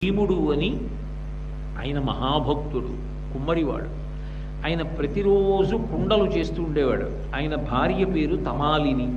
భీముడు అని ఆయన మహాభక్తుడు కుమ్మరివాడు ఆయన ప్రతిరోజు కుండలు చేస్తూ ఉండేవాడు ఆయన భార్య పేరు తమాలిని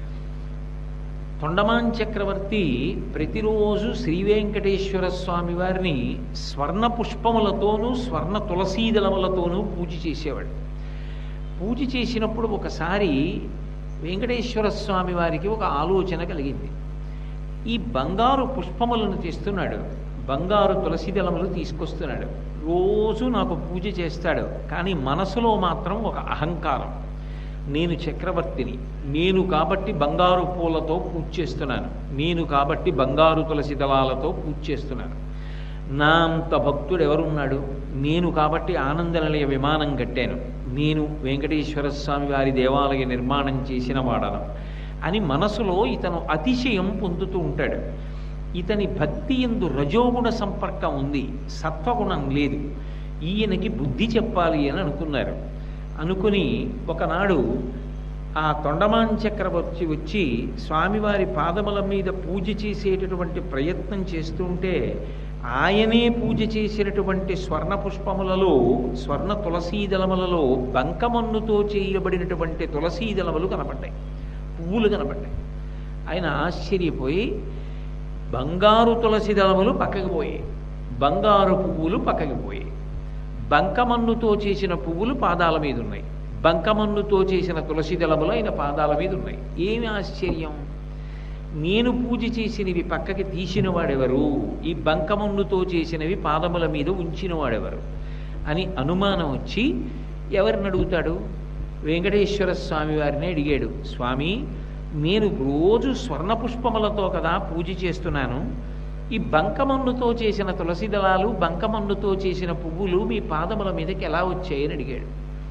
తొండమాన్ చక్రవర్తి ప్రతిరోజు శ్రీ వెంకటేశ్వర స్వామి వారిని స్వర్ణ పుష్పములతోనూ స్వర్ణ తులసీదళములతోనూ పూజ చేసేవాడు పూజ చేసినప్పుడు ఒకసారి వెంకటేశ్వర స్వామి వారికి ఒక ఆలోచన కలిగింది ఈ బంగారు పుష్పములను తెస్తున్నాడు బంగారు తులసి దళములు తీసుకొస్తున్నాడు రోజు నాకు పూజ చేస్తాడు కానీ మనసులో మాత్రం ఒక అహంకారం నేను చక్రవర్తిని నేను కాబట్టి బంగారు పూలతో పూజ చేస్తున్నాను నేను కాబట్టి బంగారు తులసి దళాలతో పూజ చేస్తున్నాను నా అంత భక్తుడు ఎవరున్నాడు నేను కాబట్టి ఆనంద నిలయ విమానం కట్టాను నేను వెంకటేశ్వర స్వామి వారి దేవాలయ నిర్మాణం చేసిన వాడను అని మనసులో ఇతను అతిశయం పొందుతూ ఉంటాడు ఇతని భక్తి ఎందు రజోగుణ సంపర్కం ఉంది సత్వగుణం లేదు ఈయనకి బుద్ధి చెప్పాలి అని అనుకున్నారు అనుకుని ఒకనాడు ఆ తొండమాన్ చక్రవర్తి వచ్చి స్వామివారి పాదముల మీద పూజ చేసేటటువంటి ప్రయత్నం చేస్తుంటే ఆయనే పూజ చేసినటువంటి స్వర్ణ పుష్పములలో స్వర్ణ తులసీదళములలో బంకమన్నుతో చేయబడినటువంటి తులసీదళములు కనపడ్డాయి పువ్వులు కనపడ్డాయి ఆయన ఆశ్చర్యపోయి బంగారు తులసి దళములు పక్కకి పోయాయి బంగారు పువ్వులు పక్కకి పోయాయి బంకమన్నుతో చేసిన పువ్వులు పాదాల మీద ఉన్నాయి బంకమన్నుతో చేసిన తులసి దళములు ఆయన పాదాల మీద ఉన్నాయి ఏమి ఆశ్చర్యం నేను పూజ చేసినవి పక్కకి తీసిన వాడెవరు ఈ బంకమన్నుతో చేసినవి పాదముల మీద ఉంచిన వాడెవరు అని అనుమానం వచ్చి ఎవరిని అడుగుతాడు వెంకటేశ్వర స్వామి వారిని అడిగాడు స్వామి నేను రోజు స్వర్ణ పుష్పములతో కదా పూజ చేస్తున్నాను ఈ బంకమన్నుతో చేసిన తులసి దళాలు బంకమన్నుతో చేసిన పువ్వులు మీ పాదముల మీదకి ఎలా వచ్చాయని అడిగాడు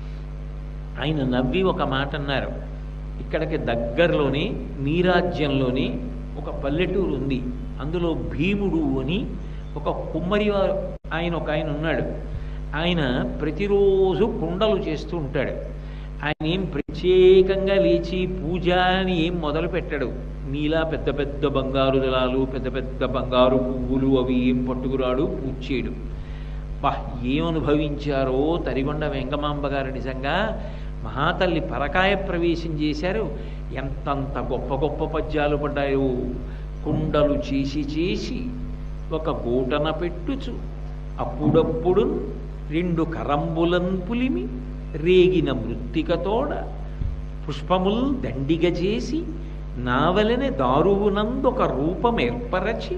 ఆయన నవ్వి ఒక మాట అన్నారు ఇక్కడికి దగ్గరలోని నీరాజ్యంలోని ఒక పల్లెటూరు ఉంది అందులో భీముడు అని ఒక కుమ్మరి వారు ఆయన ఒక ఆయన ఉన్నాడు ఆయన ప్రతిరోజు కుండలు చేస్తూ ఉంటాడు ఆయన ఏం ప్రత్యేకంగా లేచి పూజ అని ఏం మొదలు పెట్టాడు నీలా పెద్ద పెద్ద బంగారు దళాలు పెద్ద పెద్ద బంగారు పువ్వులు అవి ఏం పట్టుకురాడు పూజ చేయడు బా ఏమనుభవించారో తరిగొండ వెంగమాంబ గారు నిజంగా మహాతల్లి పరకాయ ప్రవేశం చేశారు ఎంతంత గొప్ప గొప్ప పద్యాలు పడ్డాయో కుండలు చేసి చేసి ఒక గూటన పెట్టుచు అప్పుడప్పుడు రెండు కరంబులన్ పులిమి రేగిన మృత్తికతోడ పుష్పముల్ దండిగ చేసి నావలనే దారువునందొక రూపం ఏర్పరచి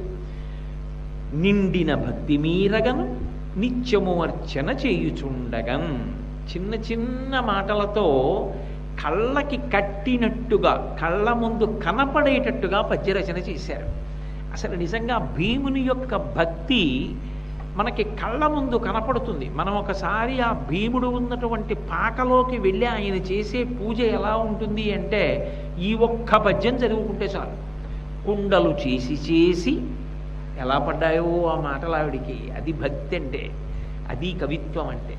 నిండిన భక్తి మీరగను నిత్యము అర్చన చేయుచుండగన్ చిన్న చిన్న మాటలతో కళ్ళకి కట్టినట్టుగా కళ్ళ ముందు కనపడేటట్టుగా పద్యరచన చేశారు అసలు నిజంగా భీముని యొక్క భక్తి మనకి కళ్ళ ముందు కనపడుతుంది మనం ఒకసారి ఆ భీముడు ఉన్నటువంటి పాకలోకి వెళ్ళి ఆయన చేసే పూజ ఎలా ఉంటుంది అంటే ఈ ఒక్క పద్యం చదువుకుంటే చాలు కుండలు చేసి చేసి ఎలా పడ్డాయో ఆ మాటలు ఆవిడికి అది భక్తి అంటే అది కవిత్వం అంటే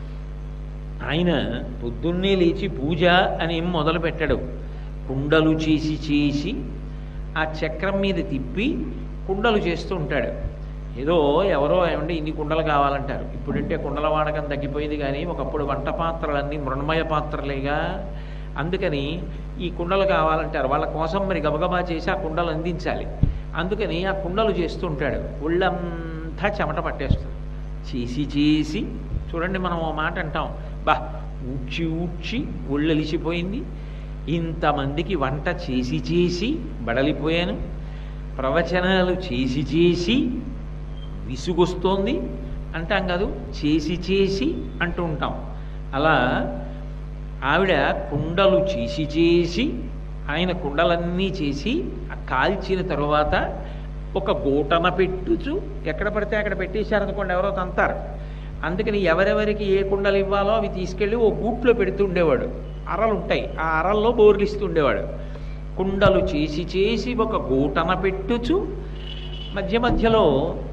ఆయన పొద్దున్నే లేచి పూజ అని ఏం మొదలు పెట్టాడు కుండలు చేసి చేసి ఆ చక్రం మీద తిప్పి కుండలు చేస్తూ ఉంటాడు ఏదో ఎవరో ఏమంటే ఇన్ని కుండలు కావాలంటారు ఇప్పుడంటే కుండల వాడకం తగ్గిపోయింది కానీ ఒకప్పుడు వంట పాత్రలన్నీ మృణమయ పాత్రలేగా అందుకని ఈ కుండలు కావాలంటారు వాళ్ళ కోసం మరి గబగబా చేసి ఆ కుండలు అందించాలి అందుకని ఆ కుండలు చేస్తూ ఉంటాడు ఒళ్ళంతా చెమట పట్టేస్తుంది చేసి చేసి చూడండి మనం ఓ మాట అంటాం బా ఊడ్చి ఊడ్చి ఒళ్ళలిసిపోయింది ఇంతమందికి వంట చేసి చేసి బడలిపోయాను ప్రవచనాలు చేసి చేసి విసుగొస్తోంది అంటాం కాదు చేసి చేసి అంటూ ఉంటాం అలా ఆవిడ కుండలు చేసి చేసి ఆయన కుండలన్నీ చేసి ఆ కాల్చిన తరువాత ఒక గూటన పెట్టుచు ఎక్కడ పడితే అక్కడ పెట్టేశారనుకోండి ఎవరో తంతారు అందుకని ఎవరెవరికి ఏ కుండలు ఇవ్వాలో అవి తీసుకెళ్ళి ఓ గూట్లో పెడుతుండేవాడు అరలు ఉంటాయి ఆ అరల్లో బోర్లు ఇస్తుండేవాడు కుండలు చేసి చేసి ఒక గూటన పెట్టుచు మధ్య మధ్యలో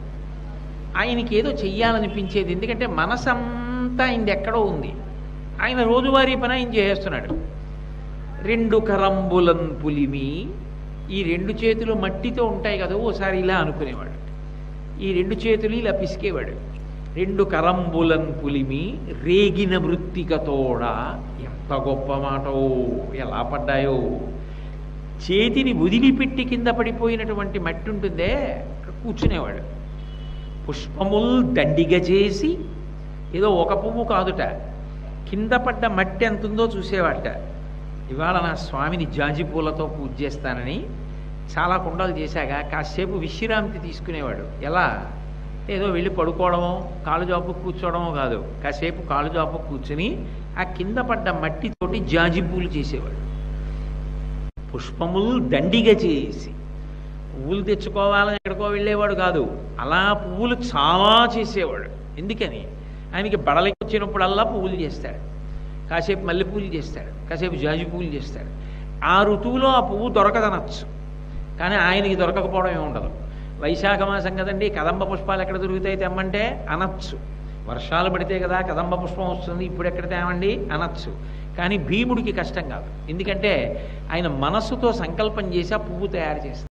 ఆయనకి ఏదో చెయ్యాలనిపించేది ఎందుకంటే మనసంతా ఆయనది ఎక్కడో ఉంది ఆయన రోజువారీ పని ఆయన చేస్తున్నాడు రెండు కరంబులన్ పులిమి ఈ రెండు చేతులు మట్టితో ఉంటాయి కదా ఓసారి ఇలా అనుకునేవాడు ఈ రెండు చేతులు ఇలా పిసికేవాడు రెండు కరంబులన్ పులిమి రేగిన మృత్తికతోడ ఎంత గొప్ప మాటో ఎలా పడ్డాయో చేతిని వదిలిపెట్టి కింద పడిపోయినటువంటి మట్టి ఉంటుందే అక్కడ కూర్చునేవాడు పుష్పముల్ దండిగ చేసి ఏదో ఒక పువ్వు కాదుట కింద పడ్డ మట్టి ఎంత ఉందో చూసేవాట ఇవాళ నా స్వామిని జాజి పూలతో పూజ చేస్తానని చాలా కుండలు చేశాక కాసేపు విశ్రాంతి తీసుకునేవాడు ఎలా ఏదో వెళ్ళి పడుకోవడమో కాలు జాపు కూర్చోవడమో కాదు కాసేపు కాలు జాపు కూర్చుని ఆ కింద పడ్డ మట్టితోటి జాజి పూలు చేసేవాడు పుష్పములు దండిగ చేసి పువ్వులు తెచ్చుకోవాలని ఎక్కడికో వెళ్ళేవాడు కాదు అలా పువ్వులు చాలా చేసేవాడు ఎందుకని ఆయనకి బడలకి వచ్చినప్పుడల్లా పువ్వులు చేస్తాడు కాసేపు మల్లె పూలు చేస్తాడు కాసేపు జాజి పూలు చేస్తాడు ఆ ఋతువులో ఆ పువ్వు దొరకదనొచ్చు కానీ ఆయనకి దొరకకపోవడం ఏమి ఉండదు వైశాఖ మాసం కదండి కదంబ పుష్పాలు ఎక్కడ దొరుకుతాయి తెమ్మంటే అనొచ్చు వర్షాలు పడితే కదా కదంబ పుష్పం వస్తుంది ఇప్పుడు ఎక్కడ తేమండి అనొచ్చు కానీ భీముడికి కష్టం కాదు ఎందుకంటే ఆయన మనస్సుతో సంకల్పం చేసి ఆ పువ్వు తయారు చేస్తాడు